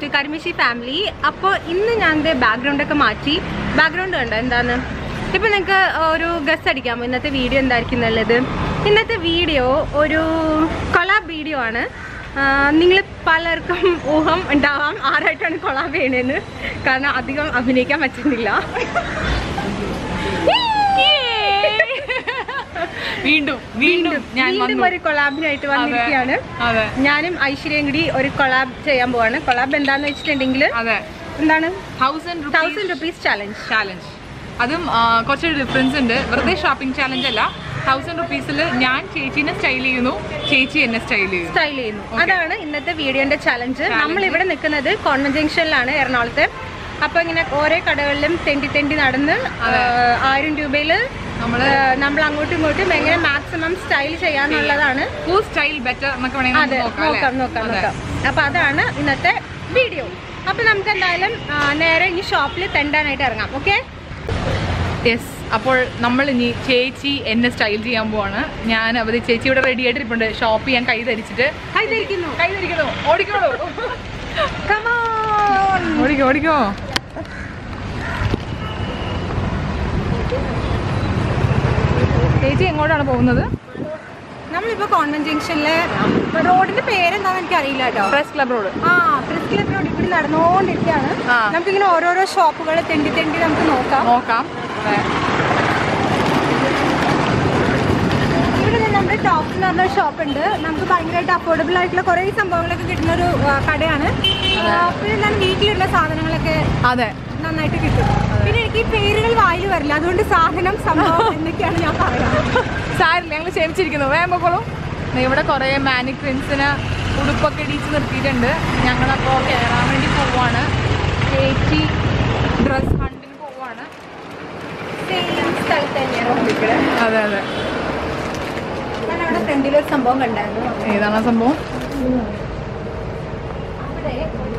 To കരിമിഷി family അപ്പോൾ ഇന്ന് ഞാൻ എൻ്റെ ബാക്ക്ഗ്രൗണ്ട് ഒക്കെ മാറ്റി ബാക്ക്ഗ്രൗണ്ട് കണ്ടോ എന്താണ് ഇപ്പം നിങ്ങൾക്ക് ഒരു ഗസ് അടിക്കാമോ ഇന്നത്തെ വീഡിയോ എന്തായിരിക്കും എന്നുള്ളത് ഇന്നത്തെ വീഡിയോ ഒരു കൊളാബ് വീഡിയോ ആണ് നിങ്ങൾ പലർക്കും ഊഹം ഉണ്ടാവാം ആരായിട്ടാണ് കൊളാബ് ചെയ്യണതെന്ന് കാരണം അധികം അഭിനയിക്കാൻ പറ്റുന്നില്ല വീണ്ടും വീണ്ടും ഞാൻ വീണ്ടും വന്നു ഒരു കൊളാബിനായിട്ട് വന്നിരിക്കുകയാണ് അതെ ഞാനും ഐശ്വര്യയും കൂടി ഒരു കൊളാബ് ചെയ്യാൻ പോവാണ് കൊളാബ് എന്താന്ന് വെച്ചിട്ടുണ്ടെങ്കിൽ അതെ എന്താണ് thousand thousand rupees challenge challenge അതും ആ, കുറച്ചൊരു ഡിഫറൻസ് ഉണ്ട് വെറുതെ ഷോപ്പിംഗ് ചാലഞ്ച് അല്ല തൗസൻഡ് റുപ്പീസിൽ ഞാൻ ചേച്ചീനെ സ്റ്റൈൽ ചെയ്യുന്നു ചേച്ചി എന്നെ സ്റ്റൈൽ ചെയ്യുന്നു സ്റ്റൈൽ ചെയ്യുന്നു അതാണ് ഇന്നത്തെ വീഡിയോന്റെ ചലഞ്ച് നമ്മൾ ഇവിടെ നിൽക്കുന്നത് കോൺവെന്റ് ജംഗ്ഷനിലാണ് എറണാകുളത്ത് അപ്പൊ ഇങ്ങനെ ഓരോ കടകളിലും തെണ്ടി തെണ്ടി നടന്ന് ആ, ആയിരം രൂപയില് നമ്മള് നമ്മൾ അങ്ങോട്ടും ഇങ്ങോട്ടും എങ്ങനെ മാക്സിമം സ്റ്റൈൽ ചെയ്യാന്നുള്ളതാണ് ഹൂ സ്റ്റൈൽ ബെറ്റർ എന്നൊക്കെ വേണമെങ്കിൽ അതെ നമുക്ക് നോക്കാം നോക്കാം നോക്കാം നോക്കാം അപ്പൊ അതാണ് ഇന്നത്തെ വീഡിയോ അപ്പൊ നമുക്ക് എന്തായാലും ആ, നേരെ ഇനി ഷോപ്പിൽ തെണ്ടാനായിട്ട് ഇറങ്ങാം ഓക്കെ യെസ് അപ്പോൾ നമ്മൾ ഇനി ചേച്ചി എന്നെ സ്റ്റൈൽ ചെയ്യാൻ പോവാണ് ഞാൻ അവര് ചേച്ചി ഇവിടെ റെഡി ആയിട്ടിരിപ്പുണ്ട് ഷോപ്പ് ചെയ്യാൻ കൈ ധരിച്ചിട്ട് കൈ ധരിക്കുന്നു കൈ ധരിക്കുന്നു ഓടിക്കോളൂ ഓടിക്കോ ഓടിക്കോ ചേച്ചി എങ്ങോട്ടാണ് പോകുന്നത് നമ്മളിപ്പോ കോൺവെന്റ് ജംഗ്ഷനിലെ റോഡിന്റെ പേരെന്താന്ന് എനിക്ക് അറിയില്ല കേട്ടോ പ്രസ് ക്ലബ് റോഡ് ആ പ്രസ് ക്ലബ് റോഡിൽ കൂടി നടന്നുകൊണ്ടിരിക്കുകയാണ് ആ. നമുക്കിങ്ങനെ ഓരോരോ ഷോപ്പുകൾ തെണ്ടി തെണ്ടി നമുക്ക് നോക്കാം നോക്കാം അതെ. ഇവിടെ ദേ നമ്മുടെ ടോപ്പ് എന്ന് പറഞ്ഞ ഷോപ്പ് ഉണ്ട് നമുക്ക് ഭയങ്കരമായിട്ട് അഫോർഡബിൾ ആയിട്ടുള്ള കുറേ സംഭവങ്ങളൊക്കെ കിട്ടുന്ന ഒരു ആ, കടയാണ് ആ, പിന്നെ എന്താണ് വീട്ടിലുള്ള സാധനങ്ങളൊക്കെ അതെ നന്നായിട്ട് കിട്ടും പിന്നെ എനിക്ക് ഈ പേരുകൾ വായിൽ വരില്ല അതുകൊണ്ട് സാധനം സംഭവം എന്നൊക്കെയാണ് ഞാൻ പറയുന്നത് സാരില്ല ഞങ്ങൾ ക്ഷമിച്ചിരിക്കുന്നു വേഗം പൊക്കോളൂ ദേ ഇവിടെ കുറേ മാനിക്വിൻസിന് ഉടുപ്പൊക്കെ ഇടിച്ച് നിർത്തിയിട്ടുണ്ട് ഞങ്ങളപ്പോൾ കയറാൻ വേണ്ടി പോവാണ് ചേച്ചി ഡ്രസ് ഹണ്ടിന് പോവാണ് സെയിം സ്ഥലത്ത് തന്നെയാണ് ഇരിക്കുന്നത്. അതെ അതെ ഞാൻ അവിടെ ഫ്രണ്ടിലൊരു സംഭവം കണ്ടായിരുന്നു ഏതാണ് ആ സംഭവം അവിടെ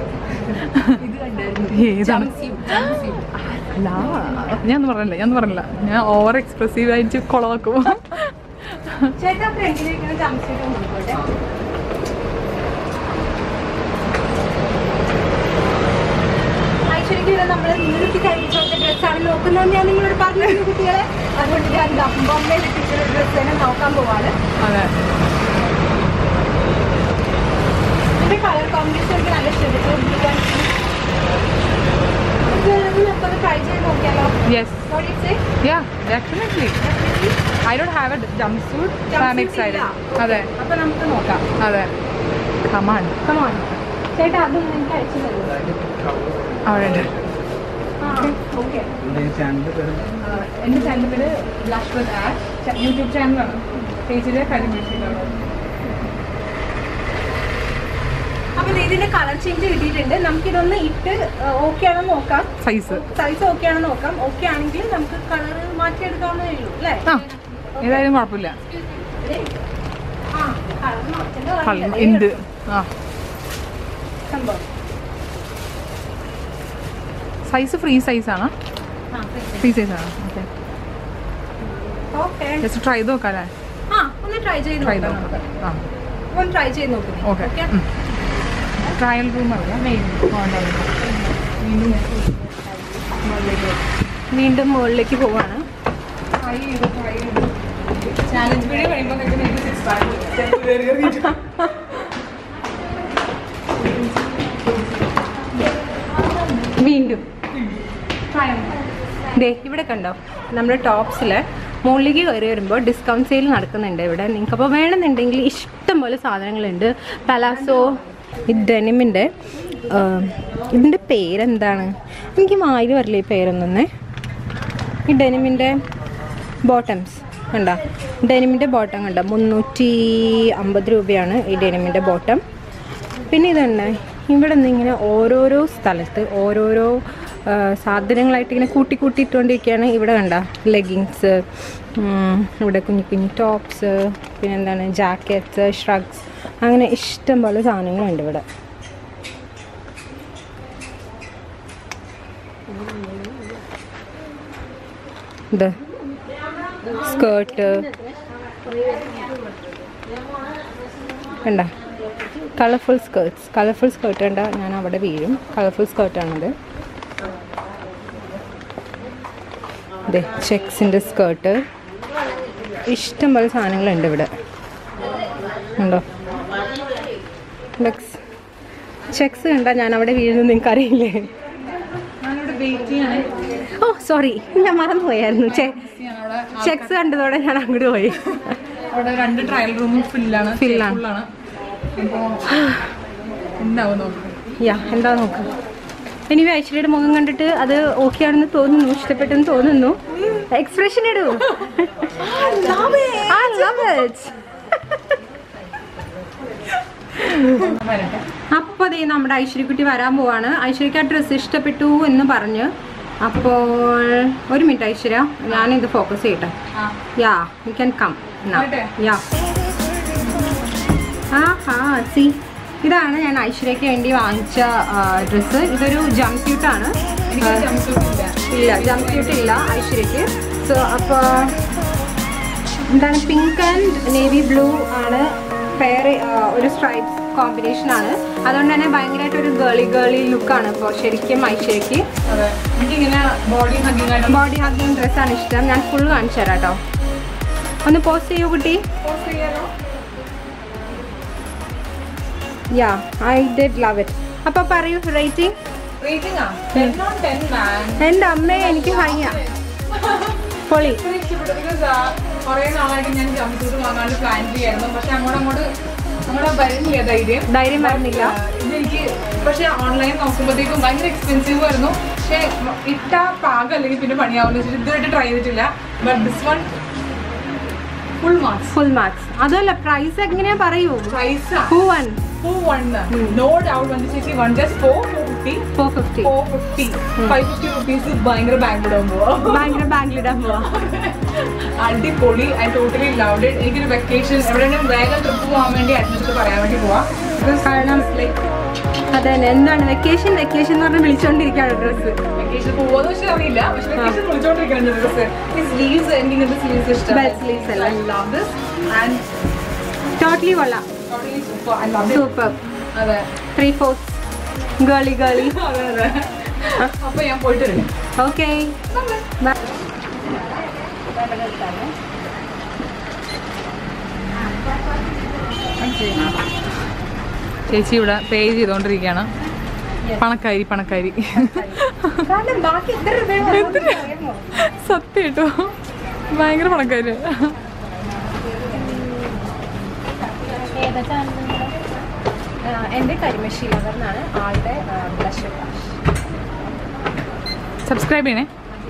ഏതാണ് അല്ല ഞാൻ ഒന്നും പറഞ്ഞില്ല ഞാൻ ഒന്നും പറഞ്ഞില്ല ഞാൻ ഓവർ എക്സ്പ്രസീവ് ആയിട്ട് കൊളവാക്കും ചേട്ടാ ഫ്രണ്ടിലിരിക്കുന്ന ജംസ്യൂട്ട് നോക്കട്ടെ ഐശ്വര്യക്ക് ഇത് നമ്മൾ നീട്ടി കഴിച്ചോട്ടെ ഡ്രസ്സാണ് നോക്കുന്നത് ഞാൻ നിങ്ങളോട് പറഞ്ഞിരുന്നു കുട്ടികളെ അതുകൊണ്ട് ഞാൻ ബൊമ്മയിൽ ഇട്ടിട്ടുള്ള ഡ്രസ്സ് തന്നെ നോക്കാൻ പോവാണ് അതെ ഇതിന്റെ കളർ കോമ്പിനേഷൻ എനിക്ക് നല്ല ഇഷ്ടപ്പെട്ടു നമുക്കൊന്ന് ട്രൈ ചെയ്ത് നോക്കിയാലോ yes What do you say? Yeah definitely I don't have a jumpsuit I am Jumpsuit excited ഇല്ല. അതെ അപ്പൊ നമുക്ക് നോക്കാം അതെ കമാൺ കമോൺ ചേട്ടാ അതും എനിക്ക് അയച്ചു തരുമോ അവിടെ ഉണ്ട് ആ ഓക്കെ എൻ്റെ ചാനൽ പേര് ബ്ലഷ് വിത്ത് ആഷ് യൂട്യൂബ് ചാനലാണ് ചേച്ചിയുടെ കരിമേഴ്സിയിലാണ് അപ്പൊ ദേ ഇതിന്റെ കളർ ചേഞ്ച് കിട്ടിയിട്ടുണ്ട് നമുക്കിതൊന്ന് ഇട്ട് ഓക്കെ ആണോ നോക്കാം സൈസ് സൈസ് ഓക്കെ ആണോ നോക്കാം ഓക്കെ ആണെങ്കിൽ നമുക്ക് കളർ മാറ്റിയെടുക്കാവുന്നതേ ഉള്ളൂ അല്ലേ ആ ഏതായാലും കുഴപ്പമില്ല ആ കളർ മാറ്റേണ്ട കള്ള- കാര്യമില്ല. ഉണ്ട് ആ സംഭവം സൈസ് ഫ്രീ സൈസാണ് ആ, ഫ്രീ സൈസാണ് ഓക്കെ ഓക്കെ ജസ്റ്റ് ട്രൈ ചെയ്ത് നോക്കാം അല്ലേ ആ ഒന്ന് ട്രൈ ചെയ്ത് ട്രൈ ചെയ്ത് നോക്കാം നോക്കാം ആ ഒന്ന് ട്രൈ ചെയ്ത് നോക്കാം ഓക്കെ ട്രയൽ റൂം അറിയാം മെയിൻ വീണ്ടും മുകളിലേക്ക് പോവാണ് ട്രൈ ചെയ്ത് ട്രൈ ചെയ്ത് ചാലഞ്ച് വീഡിയോ കഴിയുമ്പോൾ സിക്സ് പാക്ക് വീണ്ടും ദേ ഇവിടെ കണ്ടോ നമ്മുടെ ടോപ്സിൽ മുകളിലേക്ക് കയറി വരുമ്പോൾ ഡിസ്കൗണ്ട് സെയിൽ നടക്കുന്നുണ്ട് ഇവിടെ നിങ്ങൾക്ക് അപ്പോൾ വേണമെന്നുണ്ടെങ്കിൽ ഇഷ്ടം പോലെ സാധനങ്ങളുണ്ട് പലാസോ ഈ ഡെനിമിൻ്റെ ഇതിൻ്റെ പേരെന്താണ് എനിക്ക് വായിൽ വരില്ല ഈ പേരൊന്നേ ഈ ഡെനിമിൻ്റെ ബോട്ടംസ് കണ്ടോ ഡെനിമിൻ്റെ ബോട്ടം കണ്ടോ മുന്നൂറ്റി അമ്പത് രൂപയാണ് ഈ ഡെനിമിൻ്റെ ബോട്ടം പിന്നെ ഇതുണ്ട് ഇവിടെ നിന്ന് ഇങ്ങനെ ഓരോരോ സ്ഥലത്ത് ഓരോരോ ആ, സാധനങ്ങളായിട്ട് ഇങ്ങനെ കൂട്ടി കൂട്ടി ഇട്ടുകൊണ്ടിരിക്കുകയാണ് ഇവിടെ കണ്ട ലെഗിങ്സ് ഇവിടെ കുഞ്ഞു കുഞ്ഞു ടോപ്സ് പിന്നെ എന്താണ് ജാക്കറ്റ്സ് ഷ്രഗ്സ് അങ്ങനെ ഇഷ്ടം പോലെ സാധനങ്ങളുണ്ട് ഇവിടെ ഇത് സ്കേർട്ട് കണ്ട കളർഫുൾ സ്കേർട്സ് കളർഫുൾ സ്കേർട്ട് കണ്ട ഞാൻ അവിടെ വീഴും കളർഫുൾ സ്കേർട്ടാണിത് അതെ ചെക്സിൻ്റെ സ്കേർട്ട് ഇഷ്ടം പോലെ സാധനങ്ങളുണ്ട് ഇവിടെ ഉണ്ടോ ലക്സ് ചെക്സ് കണ്ടാൽ ഞാൻ അവിടെ വീഴുന്നത് നിങ്ങൾക്ക് അറിയില്ലേ ഞാനിവിടെ വെയിറ്റ് ചെയ്യാണ് ഓ സോറി ഞാൻ മറന്നുപോയായിരുന്നു ചെ അവിടെ ചെക്സ് കണ്ടതോടെ ഞാൻ അങ്ങോട്ട് പോയി അവിടെ രണ്ട് ട്രയൽ റൂമും ഫില്ലാണ് Fill ആണ്. ഫുള്ളാണ് അപ്പോൾ എന്താവും നോക്കാം യാ എന്താ നോക്കാം ഇനി ഐശ്വര്യയുടെ മുഖം കണ്ടിട്ട് അത് ഓക്കെ ആണെന്ന് തോന്നുന്നു ഇഷ്ടപ്പെട്ടെന്ന് തോന്നുന്നു എക്സ്പ്രഷൻ ഇടൂ I love it. വരട്ടെ അപ്പോൾ ദേ നമ്മുടെ ഐശ്വര്യക്കുട്ടി വരാൻ പോവാണ് ഐശ്വര്യക്ക് ആ ഡ്രസ്സ് ഇഷ്ടപ്പെട്ടു എന്ന് പറഞ്ഞ് അപ്പോൾ ഒരു മിനിറ്റ് ഐശ്വര്യ ഞാനിത് ഫോക്കസ് ചെയ്യട്ടെ ആ യാ യു ക്യാൻ കം വരട്ടെ? യാ ആ ഹാ സി ഇതാണ് ഞാൻ ഐശ്വര്യയ്ക്ക് വേണ്ടി വാങ്ങിച്ച ഡ്രസ്സ് ഇതൊരു ജംപ് സ്യൂട്ടാണ് എനിക്ക് jumpsuit ഇല്ല ഇല്ല ജംപ് സ്യൂട്ട് ഇല്ല ഐശ്വര്യയ്ക്ക് സോ അപ്പോൾ എന്താണ് പിങ്ക് ആൻഡ് നേവി ബ്ലൂ ആണ് പെയർ ഒരു സ്ട്രൈപ്സ് കോമ്പിനേഷൻ ആണ് അതുകൊണ്ട് തന്നെ ഭയങ്കരമായിട്ട് ഒരു ഗേളി ഗേളി ലുക്കാണ് ഇപ്പോൾ ശരിക്കും ഐശ്വര്യയ്ക്ക് അതെ എനിക്കിങ്ങനെ ബോഡി ഹഗ്ഗിങ് ആയിട്ട് ബോഡി ഹഗ്ഗിങ് ഡ്രസ്സാണ് ഇഷ്ടം ഞാൻ ഫുൾ കാണിച്ചു തരാം കേട്ടോ ഒന്ന് പോസ്റ്റ് ചെയ്യൂ കുട്ടി പോസ്റ്റ് ചെയ്യാലോ yeah I did love it അപ്പോൾ പറയൂ റേറ്റിംഗ് റേറ്റിംഗ് ആ ടെൻ ഓൺ ടെൻ മാൻ എൻ്റെ അമ്മയെ എനിക്ക് ഹൈയ പൊളി ഇഷ്ടപ്പെട്ടു ബിക്കോസ് കുറേ നാളായിട്ട് ഞാൻ ജമ്പ് സൂട്ട് വാങ്ങാണ്ട് പ്ലാൻ ചെയ്യായിരുന്നു പക്ഷെ അങ്ങോട്ട് അങ്ങോട്ട് അങ്ങോട്ട് വരുന്നില്ല ധൈര്യം ധൈര്യം വരുന്നില്ല ആ, ഇതെനിക്ക് പക്ഷെ ഓൺലൈൻ നോക്കുമ്പോഴത്തേക്കും ഭയങ്കര എക്സ്പെൻസീവ് ആയിരുന്നു പക്ഷെ ഇട്ട പാകം അല്ലെങ്കിൽ പിന്നെ പണിയാവുന്ന വെച്ചിട്ട് ഇതുവരെ ട്രൈ ചെയ്തിട്ടില്ല but this one full marks full marks അതല്ല പ്രൈസ് എങ്ങനെയാ പറയൂ price who one two one no doubt one ചേച്ചി one just four fifty four fifty four fifty five fifty rupees ഭയങ്കര ബാങ്കിലിടാൻ പോവാ ഭയങ്കര ബാങ്കിലിടാൻ പോവാ അടിപൊളി ഐ ടോട്ടലി ലവ് ഇറ്റ് എനിക്കൊരു വെക്കേഷൻ എവിടെയെങ്കിലും വേഗം ട്രിപ്പ് പോകാൻ വേണ്ടി അഡ്മിഷൻ പറയാൻ വേണ്ടി പോവാ കാരണം ലൈക്ക് അതെ എന്താണ് വെക്കേഷൻ വെക്കേഷൻ എന്ന് പറഞ്ഞ് വിളിച്ചോണ്ടിരിക്കുകയാണ് ഡ്രസ്സ് വെക്കേഷൻ പോവാന്ന് വെച്ചാൽ അറിയില്ല പക്ഷെ വെക്കേഷൻ വിളിച്ചോണ്ടിരിക്കുന്നുണ്ട് ഡ്രസ് ഈ സ്ലീവ്സ് എനിക്ക് ഇങ്ങനത്തെ സ്ലീവ്സ് ഇഷ്ടം Bell sleeves അല്ലേ? I love this and totally കൊള്ളാം totally super I love super അതെ ത്രീ ഫോർത്ത് ഗേളി ഗേളി അതെ അതെ അപ്പൊ ഞാൻ പോയിട്ട് വരും ഓക്കെ ചേച്ചി ഇവിടെ പേ ചെയ്തോണ്ടിരിക്കുകയാണ് പണക്കാരി പണക്കാരി കാരണം ബാക്കി എത്ര രൂപ സത്യം കേട്ടോ ഭയങ്കര പണക്കാര് എൻ്റെ കരിമഷി ലവർ എന്നാണ് ആളുടെ ബ്ലഷ് സബ്സ്ക്രൈബ് ചെയ്യണേ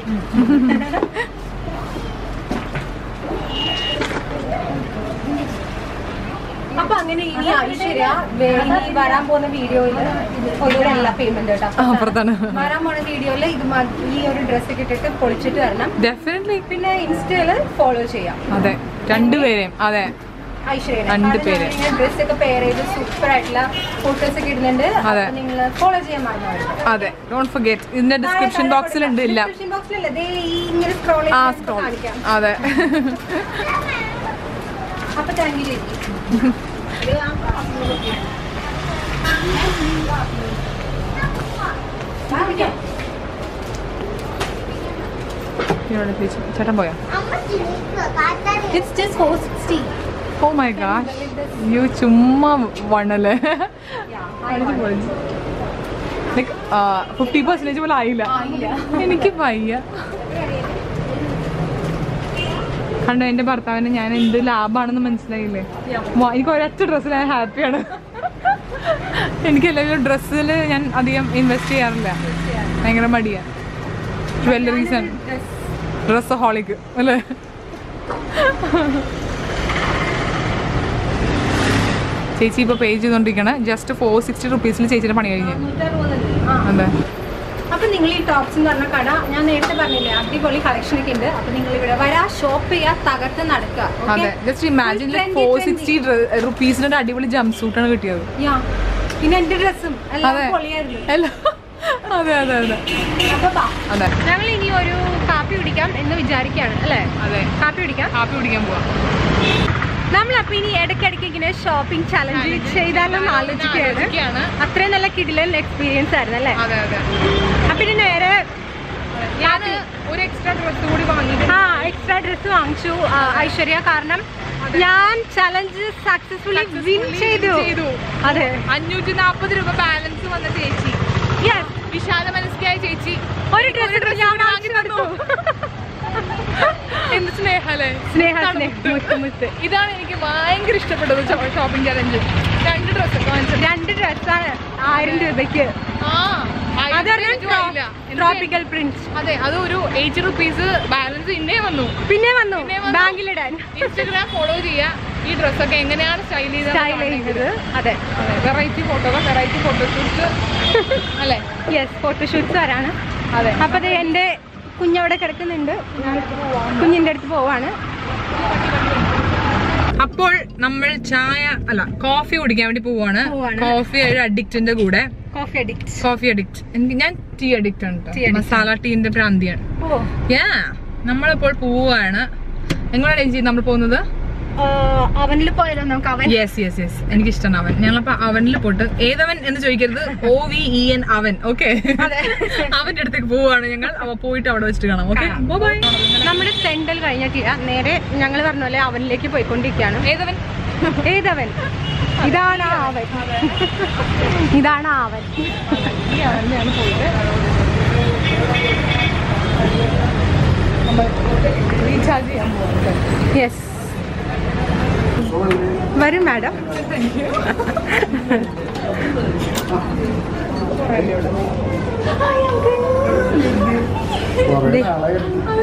അപ്പൊ അങ്ങനെ ഇനി ഐശ്വര്യ വേ- ഇനി വരാൻ പോകുന്ന വീഡിയോയിൽ ഒന്നുകൂടെ പേയ്മെന്റ് കേട്ടോ ആ അപ്പുറത്താണ് വരാൻ പോണ വീഡിയോയിൽ ഇത് മ- ഈ ഒരു ഡ്രസ്സ് ഇട്ടിട്ട് പൊളിച്ചിട്ട് വരണം ഡെഫിനറ്റ്ലി പിന്നെ ഇൻസ്റ്റയില് ഫോളോ ചെയ്യാം അതെ രണ്ടുപേരെയും അതെ ഐശ്വര്യ രണ്ട് പേര്. ഡ്രസ് ഒക്കെ പെയർ ചെയ്ത് സൂപ്പർ ആയിട്ടുള്ള ഫോട്ടോസ് ഒക്കെ ഇടുന്നുണ്ട് അതെ. നിങ്ങൾ ഫോളോ ചെയ്യാൻ മറന്നു അതെ ഡോണ്ട് ഫർഗെറ്റ് ഇതിന്റെ ഡിസ്ക്രിപ്ഷൻ ബോക്സിലുണ്ട് ഇല്ല ഡിസ്ക്രിപ്ഷൻ ബോക്സിലല്ലേ ദേ ഈ ഇങ്ങനെ സ്ക്രോൾ ആ ചെയ്ത് സ്ക്രോൾ കാണിക്കാം അതെ അപ്പൊ താങ്ക് യു ചേച്ചി ഇവിടെ ചേച്ചി ചേട്ടൻ പോയോ it's just four sixty oh my gosh you ചുമ്മാ വണ്ണല്ലേ ലൈക്ക് ഫിഫ്റ്റി പെർസെൻറ്റേജ് പോലും ആയില്ല എനിക്ക് വയ്യ കണ്ടോ എൻ്റെ ഭർത്താവിന് ഞാൻ എന്ത് ലാഭമാണെന്ന് മനസ്സിലായില്ലേ വാ, എനിക്ക് ഒരൊറ്റ ഡ്രസ്സിൽ ഞാൻ ഹാപ്പിയാണ് എനിക്ക് എല്ലാവരും ഡ്രസ്സിൽ ഞാൻ അധികം ഇൻവെസ്റ്റ് ചെയ്യാറില്ല ഭയങ്കര മടിയാണ് ജ്വല്ലറീസ് ആണ് ഡ്രസ് ഹോളിക്ക് അല്ലേ ചേച്ചി ഇപ്പോൾ പേ ചെയ്തുകൊണ്ടിരിക്കണേ ജസ്റ്റ് ഫോർ സിക്സ്റ്റി റുപ്പീസിൽ ചേച്ചിയുടെ പണി കഴിഞ്ഞു അതെ അപ്പൊ നിങ്ങൾ ഈ ടോപ്സ് എന്ന് പറഞ്ഞ കട ഞാൻ നേരത്തെ പറഞ്ഞില്ലേ അടിപൊളി കളക്ഷൻ ഒക്കെ ഉണ്ട് അപ്പൊ നിങ്ങൾ ഇവിടെ വരാ ഷോപ്പ് ചെയ്യാ തകർത്ത് നടക്കുക അതെ just imagine Trendy, four trendy. Sixty റുപ്പീസിന് ഒരു അടിപൊളി ജംപ് സൂട്ടാണ് കിട്ടിയത് യാ പിന്നെ എന്റെ ഡ്രസ്സും എല്ലാം അതെ. പൊളിയായിരുന്നു അല്ല അതെ അതെ അതെ അപ്പൊ ബാ അതെ ഞങ്ങൾ ഇനി ഒരു കാപ്പി കുടിക്കാം എന്ന് വിചാരിക്കുകയാണ് അല്ലേ അതെ കാപ്പി കുടിക്കാം കാപ്പി കുടിക്കാൻ പോവാം നമ്മളപ്പോ ഇനി ഇടയ്ക്കിടയ്ക്ക് ഇങ്ങനെ ഷോപ്പിംഗ് ചലഞ്ച് ചെയ്താലും ആലോചിക്കുകയാണ് ആലോചിക്കുകയാണ്. അത്രയും നല്ല കിടിലൻ എക്സ്പീരിയൻസ് ആയിരുന്നു അല്ലേ അതെ അതെ അപ്പൊ ഇനി നേരെ ഞാൻ ഒരു എക്സ്ട്രാ ഡ്രസ് കൂടി വാങ്ങിയിട്ട് ആ എക്സ്ട്രാ ഡ്രസ് വാങ്ങിച്ചു ആ, ഐശ്വര്യ കാരണം ഞാൻ ചലഞ്ച് സക്സസ്ഫുള്ളി വിൻ ചെയ്തു ചെയ്തു. അതെ അഞ്ഞൂറ്റി നാൽപ്പത് രൂപ ബാലൻസ് വന്ന ചേച്ചി യെസ് വിശാല മനസ്കായ ചേച്ചി ഒരു ഡ്രസ് ഞാൻ വാങ്ങി കൊടുത്തു എന്ത് സ്നേഹല്ലേ സ്നേഹ സ്നേഹ മുത്ത് മുത്ത് ഇതാണ് എനിക്ക് ഭയങ്കര ഇഷ്ടപ്പെട്ടത് ഷോപ്പിംഗ് ചലഞ്ച് രണ്ട് ഡ്രസ്സ് വാങ്ങിച്ചത് രണ്ട് ഡ്രസ്സാണ് ആയിരം രൂപയ്ക്ക് ആ ആയിരത്തി അത് അഞ്ഞൂറ്റി വാങ്ങില്ല. എന്നിട്ട് ട്രോപ്പിക്കൽ പ്രിന്റ് അതെ അത് ഒരു എയ്റ്റി റുപ്പീസ് ബാലൻസ് ഇന്നേ വന്നു പിന്നെ വന്നു പിന്നെ വന്നു. ബാങ്കിലിടാൻ ഇൻസ്റ്റഗ്രാം ഫോളോ ചെയ്യാ ഈ ഡ്രസ്സൊക്കെ എങ്ങനെയാണ് സ്റ്റൈൽ സ്റ്റൈൽ ചെയ്തത് അതെ വെറൈറ്റി ഫോട്ടോകൾ വെറൈറ്റി ഫോട്ടോഷൂട്ട്സ് അല്ലേ യെസ് ഫോട്ടോഷൂട്ട്സ് വരാണ് അതെ അപ്പൊ അത് എന്റെ കുഞ്ഞവിടെ കിടക്കുന്നുണ്ട് ഞാൻ കുഞ്ഞിന്റെ അടുത്ത് പോവാണ് അപ്പോൾ നമ്മൾ ചായ അല്ല കോഫി കുടിക്കാൻ വേണ്ടി പോവാണ് പോവാണ്. കോഫി ഒരു അഡിക്റ്റിന്റെ കൂടെ കോഫി അഡിക്റ്റ് കോഫി അഡിക്റ്റ് എനിക്ക് ഞാൻ ടീ അഡിക്റ്റ് ആണ് Tea കേട്ടോ addict. മസാല ടീന്റെ പ്രാന്തിയാണ് ഓ യാ നമ്മളിപ്പോൾ പോവാണ് എങ്ങോട്ടാണ് ചേച്ചി നമ്മൾ പോകുന്നത് അവനിൽ പോയാലോ നമുക്ക് അവൻ യെസ് യെസ് യെസ് എനിക്ക് ഇഷ്ടമാണ് അവൻ ഞങ്ങളപ്പോ അവനിൽ പോട്ട് ഏതവൻ എന്ന് ചോദിക്കരുത് ഒ വി ഇ എൻ അവൻ ഓക്കെ അതെ. അവന്റെ അടുത്തേക്ക് പോവാണ് ഞങ്ങൾ അവ പോയിട്ട് അവിടെ വെച്ചിട്ട് കാണാം ഓക്കെ ബൈ നമ്മുടെ സെന്റൽ കഴിഞ്ഞിട്ടില്ല നേരെ ഞങ്ങൾ പറഞ്ഞ പോലെ അവനിലേക്ക് പോയിക്കൊണ്ടിരിക്കുകയാണ് ഏതവൻ ഏതവൻ ഇതാണ് ആ അവൻ ഇതാണ് ആ അവൻ ഈ അവനെയാണ് പോയിട്ട് റീചാർജ് ചെയ്യാൻ പോകുന്നത് യെസ് വരും മാഡം കുറേ നാളായി.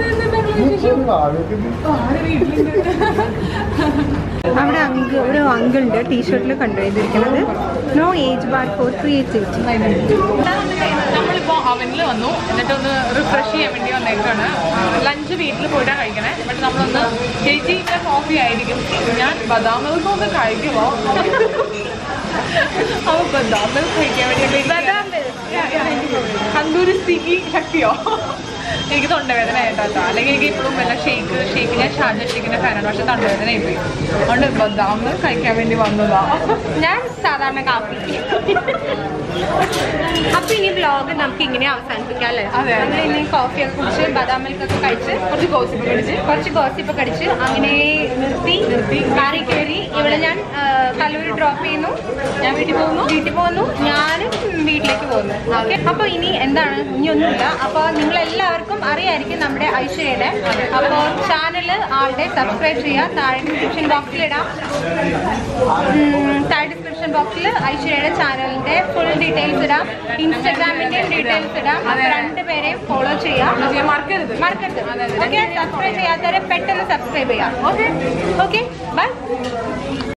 അവിടെ അങ്ക് ഒരു അങ്കിളുണ്ട് ടീഷർട്ടിൽ കണ്ടുപോയിരിക്കുന്നത് no age bar for creativity നമ്മളിപ്പോ അവനിൽ വന്നു എന്നിട്ട് ഒന്ന് റിഫ്രഷ് ചെയ്യാൻ വേണ്ടി വന്നേക്കാണ് ലഞ്ച് വീട്ടിൽ പോയിട്ടാണ് കഴിക്കണേ ബട്ട് നമ്മളൊന്ന് ചേച്ചി കോഫി ആയിരിക്കും ഞാൻ ബദാം മിൽക്ക് ഒന്ന് കഴിക്കുമോ അപ്പൊ ബദാം മിൽക്ക് കഴിക്കാൻ വേണ്ടി തന്തൂരി സ്ഥിതി ശക്തിയോ എനിക്ക് തൊണ്ടവേദന ആയിട്ടോ അല്ലെങ്കിൽ എനിക്ക് ഇപ്പോഴും വല്ല ഷേക്ക് ഷേക്ക് ഞാൻ ഷാജ ഷേക്കിന്റെ ഫാനാണ് പക്ഷെ തൊണ്ടവേദന ആയിപ്പോയി അതുകൊണ്ട് ബദാം മിൽക്ക് കഴിക്കാൻ വേണ്ടി വന്നതാ ഞാൻ സാധാരണ കാപ്പി അപ്പൊ ഇനി വ്ലോഗ് നമുക്ക് ഇങ്ങനെ അവസാനിപ്പിക്കാം അല്ലേ അതെ. നമ്മൾ ഇനി കോഫി ഒക്കെ കുടിച്ച് ബദാം മിൽക്ക് ഒക്കെ കഴിച്ച് കുറച്ച് ഗോസിപ്പ് കടിച്ച് കുറച്ച് ഗോസിപ്പ് ഒക്കെ അടിച്ച് അങ്ങനെ നിർത്തി നിർത്തി കാറി കയറി ഇവിടെ ഞാൻ ആ, കല്ലൂര് ഡ്രോപ്പ് ചെയ്യുന്നു ഞാൻ വീട്ടിൽ പോകുന്നു വീട്ടിൽ പോകുന്നു ഞാനും വീട്ടിലേക്ക് പോകുന്നു ഓക്കെ അപ്പൊ ഇനി എന്താണ് ഇനി ഒന്നുമില്ല അപ്പൊ നിങ്ങൾ എല്ലാവർക്കും അറിയായിരിക്കും നമ്മുടെ ഐശ്വര്യയുടെ അപ്പോൾ ചാനൽ ആളുടെ സബ്സ്ക്രൈബ് ചെയ്യുക താഴെ ഡിസ്ക്രിപ്ഷൻ ബോക്സിൽ ഇടാം ഉം, താഴെ ഡിസ്ക്രിപ്ഷൻ ബോക്സിൽ ഐശ്വര്യയുടെ ചാനലിന്റെ ഫുൾ ഡീറ്റെയിൽസ് ഇടാം ഇൻസ്റ്റാഗ്രാമിന്റെയും ഡീറ്റെയിൽസ് ഇടാം അപ്പൊ രണ്ടുപേരെയും ഫോളോ ചെയ്യാം മറക്കരുത് മറക്കരുത് ഓക്കെ സബ്സ്ക്രൈബ് ചെയ്യാത്തവരെ പെട്ടെന്ന് സബ്സ്ക്രൈബ് ചെയ്യാം ഓക്കെ ഓക്കെ ബൈ